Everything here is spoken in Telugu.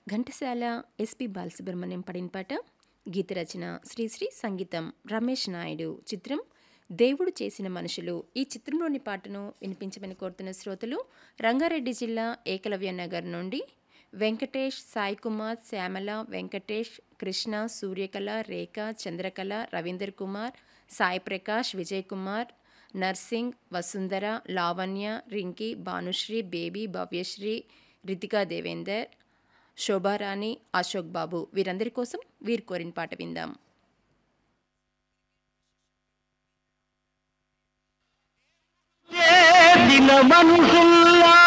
ఘంటసాల ఎస్పి బాలసుబ్రహ్మణ్యం పడిన పాట గీత రచన శ్రీశ్రీ సంగీతం రమేష్ నాయుడు చిత్రం దేవుడు చేసిన మనుషులు ఈ చిత్రంలోని పాటను వినిపించమని కోరుతున్న శ్రోతలు రంగారెడ్డి జిల్లా ఏకలవ్య నగర్ నుండి వెంకటేష్ సాయి కుమార్ శ్యామల వెంకటేష్ కృష్ణ సూర్యకళ రేఖ చంద్రకళ రవీందర్ కుమార్ సాయి ప్రకాష్ విజయ్ కుమార్ నర్సింగ్ వసుంధర లావణ్య రింకీ భానుశ్రీ బేబీ భవ్యశ్రీ రితికా దేవేందర్ శోభారాణి అశోక్ బాబు వీరందరి కోసం వీరు కోరిన పాట విందాం చేసిన మనుషుల్లా